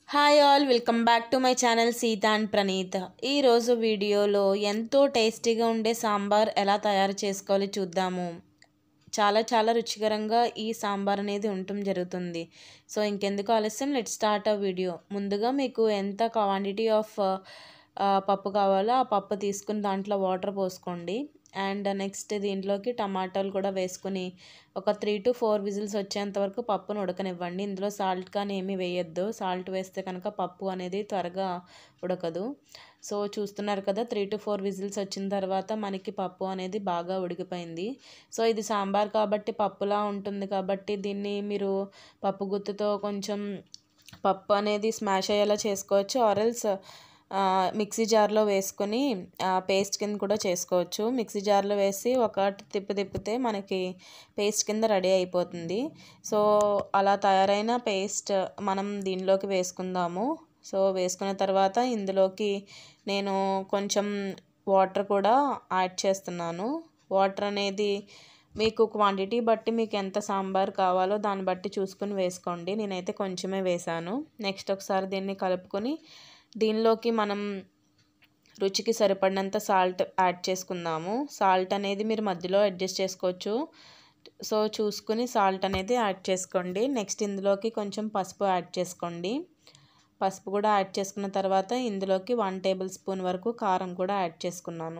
Hi all welcome back to my channel Seetha and Praneeth ఈరోజు వీడియోలో ఎంతో టేస్టీగా ఉండే సాంబార్ ఎలా తయారు చేసుకోవాలి చూద్దాము చాలా చాలా రుచికరంగా ఈ సాంబార్ అనేది ఉండటం జరుగుతుంది సో ఇంకెందుకు ఆలస్యం లెట్ స్టార్ట్ ఆ వీడియో ముందుగా మీకు ఎంత క్వాంటిటీ ఆఫ్ పప్పు కావాలో ఆ పప్పు తీసుకుని దాంట్లో వాటర్ పోసుకోండి అండ్ నెక్స్ట్ దీంట్లోకి టమాటాలు కూడా వేసుకుని ఒక త్రీ టు ఫోర్ విజిల్స్ వచ్చేంత వరకు పప్పును ఉడకనివ్వండి ఇందులో సాల్ట్ కానీ ఏమీ వేయొద్దు సాల్ట్ వేస్తే కనుక పప్పు అనేది త్వరగా ఉడకదు సో చూస్తున్నారు కదా త్రీ టు ఫోర్ విజిల్స్ వచ్చిన తర్వాత మనకి పప్పు అనేది బాగా ఉడికిపోయింది సో ఇది సాంబార్ కాబట్టి పప్పులా ఉంటుంది కాబట్టి దీన్ని మీరు పప్పు గుత్తుతో కొంచెం పప్పు అనేది స్మాష్ అయ్యేలా చేసుకోవచ్చు ఆరెల్స్ మిక్సీ జార్లో వేసుకొని పేస్ట్ కింద కూడా చేసుకోవచ్చు మిక్సీ జార్లో వేసి ఒక తిప్పి తిప్పితే మనకి పేస్ట్ కింద రెడీ అయిపోతుంది సో అలా తయారైన పేస్ట్ మనం దీనిలోకి వేసుకుందాము సో వేసుకున్న తర్వాత ఇందులోకి నేను కొంచెం వాటర్ కూడా యాడ్ చేస్తున్నాను వాటర్ అనేది మీకు క్వాంటిటీ బట్టి మీకు ఎంత సాంబార్ కావాలో దాన్ని బట్టి చూసుకుని వేసుకోండి నేనైతే కొంచెమే వేసాను నెక్స్ట్ ఒకసారి దీన్ని కలుపుకొని దీనిలోకి మనం రుచికి సరిపడినంత సాల్ట్ యాడ్ చేసుకుందాము సాల్ట్ అనేది మీరు మధ్యలో అడ్జస్ట్ చేసుకోవచ్చు సో చూసుకుని సాల్ట్ అనేది యాడ్ చేసుకోండి నెక్స్ట్ ఇందులోకి కొంచెం పసుపు యాడ్ చేసుకోండి పసుపు కూడా యాడ్ చేసుకున్న తర్వాత ఇందులోకి వన్ టేబుల్ స్పూన్ వరకు కారం కూడా యాడ్ చేసుకున్నాను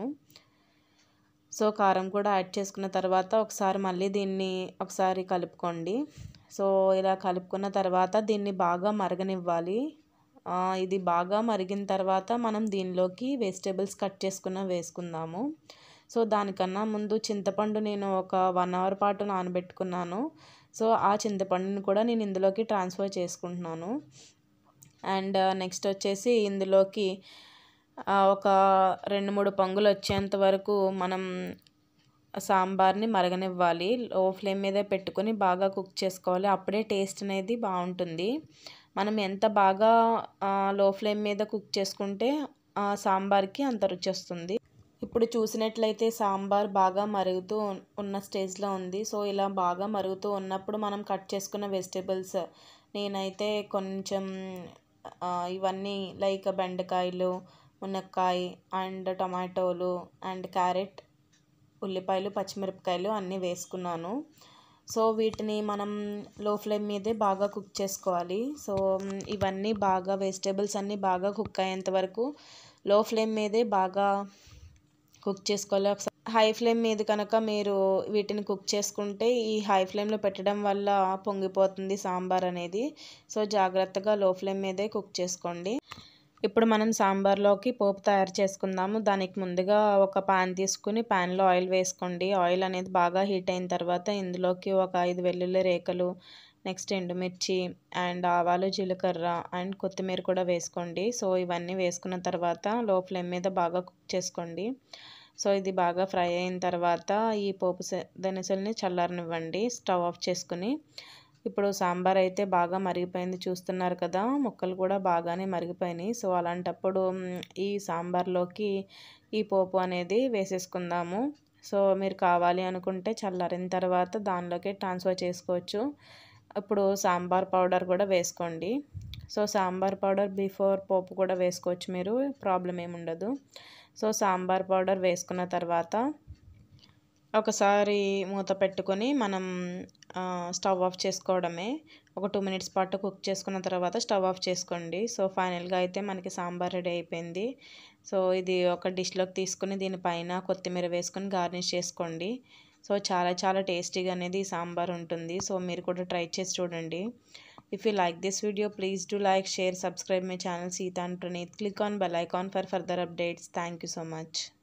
సో కారం కూడా యాడ్ చేసుకున్న తర్వాత ఒకసారి మళ్ళీ దీన్ని ఒకసారి కలుపుకోండి సో ఇలా కలుపుకున్న తర్వాత దీన్ని బాగా మరగనివ్వాలి ఇది బాగా మరిగిన తర్వాత మనం దీనిలోకి వెజిటేబుల్స్ కట్ చేసుకున్న వేసుకుందాము సో దానికన్నా ముందు చింతపండు నేను ఒక వన్ అవర్ పాటు నానబెట్టుకున్నాను సో ఆ చింతపండుని కూడా నేను ఇందులోకి ట్రాన్స్ఫర్ చేసుకుంటున్నాను అండ్ నెక్స్ట్ వచ్చేసి ఇందులోకి ఒక రెండు మూడు పొంగులు వచ్చేంత వరకు మనం సాంబార్ని మరగనివ్వాలి లో ఫ్లేమ్ మీద పెట్టుకొని బాగా కుక్ చేసుకోవాలి అప్పుడే టేస్ట్ అనేది బాగుంటుంది మనం ఎంత బాగా లో ఫ్లేమ్ మీద కుక్ చేసుకుంటే సాంబార్కి అంత రుచి వస్తుంది ఇప్పుడు చూసినట్లయితే సాంబార్ బాగా మరుగుతూ ఉన్న స్టేజ్లో ఉంది సో ఇలా బాగా మరుగుతూ ఉన్నప్పుడు మనం కట్ చేసుకున్న వెజిటేబుల్స్ నేనైతే కొంచెం ఇవన్నీ లైక్ బెండకాయలు మునక్కాయ అండ్ టొమాటోలు అండ్ క్యారెట్ ఉల్లిపాయలు పచ్చిమిరపకాయలు అన్నీ వేసుకున్నాను సో వీటిని మనం లో ఫ్లేమ్ మీదే బాగా కుక్ చేసుకోవాలి సో ఇవన్నీ బాగా వెజిటేబుల్స్ అన్నీ బాగా కుక్ అయ్యేంత వరకు లో ఫ్లేమ్ మీదే బాగా కుక్ చేసుకోవాలి ఒకసారి హై ఫ్లేమ్ మీద కనుక మీరు వీటిని కుక్ చేసుకుంటే ఈ హై ఫ్లేమ్లో పెట్టడం వల్ల పొంగిపోతుంది సాంబార్ అనేది సో జాగ్రత్తగా లో ఫ్లేమ్ మీదే కుక్ చేసుకోండి ఇప్పుడు మనం సాంబార్లోకి పోపు తయారు చేసుకుందాము దానికి ముందుగా ఒక పాన్ తీసుకుని పాన్లో ఆయిల్ వేసుకోండి ఆయిల్ అనేది బాగా హీట్ అయిన తర్వాత ఇందులోకి ఒక ఐదు వెల్లుల్లి రేఖలు నెక్స్ట్ ఎండుమిర్చి అండ్ ఆవాలు జీలకర్ర అండ్ కొత్తిమీర కూడా వేసుకోండి సో ఇవన్నీ వేసుకున్న తర్వాత లో ఫ్లేమ్ మీద బాగా కుక్ చేసుకోండి సో ఇది బాగా ఫ్రై అయిన తర్వాత ఈ పోపు దినుసుల్ని చల్లారనివ్వండి స్టవ్ ఆఫ్ చేసుకుని ఇప్పుడు సాంబార్ అయితే బాగా మరిగిపోయింది చూస్తున్నారు కదా ముక్కలు కూడా బాగానే మరిగిపోయినాయి సో అలాంటప్పుడు ఈ సాంబార్లోకి ఈ పోపు అనేది వేసేసుకుందాము సో మీరు కావాలి అనుకుంటే చల్లారిన తర్వాత దానిలోకి ట్రాన్స్ఫర్ చేసుకోవచ్చు ఇప్పుడు సాంబార్ పౌడర్ కూడా వేసుకోండి సో సాంబార్ పౌడర్ బిఫోర్ పోపు కూడా వేసుకోవచ్చు మీరు ప్రాబ్లం ఏముండదు సో సాంబార్ పౌడర్ వేసుకున్న తర్వాత ఒకసారి మూత పెట్టుకొని మనం స్టవ్ ఆఫ్ చేసుకోవడమే ఒక టూ మినిట్స్ పాటు కుక్ చేసుకున్న తర్వాత స్టవ్ ఆఫ్ చేసుకోండి సో ఫైనల్గా అయితే మనకి సాంబార్ రెడీ అయిపోయింది సో ఇది ఒక డిష్లోకి తీసుకుని దీనిపైన కొత్తిమీర వేసుకొని గార్నిష్ చేసుకోండి సో చాలా చాలా టేస్టీగా అనేది సాంబార్ ఉంటుంది సో మీరు కూడా ట్రై చేసి చూడండి If you like this video, please do like, share, subscribe my channel Seeta and Praneeth. Click on bell icon for further updates. Thank you so much.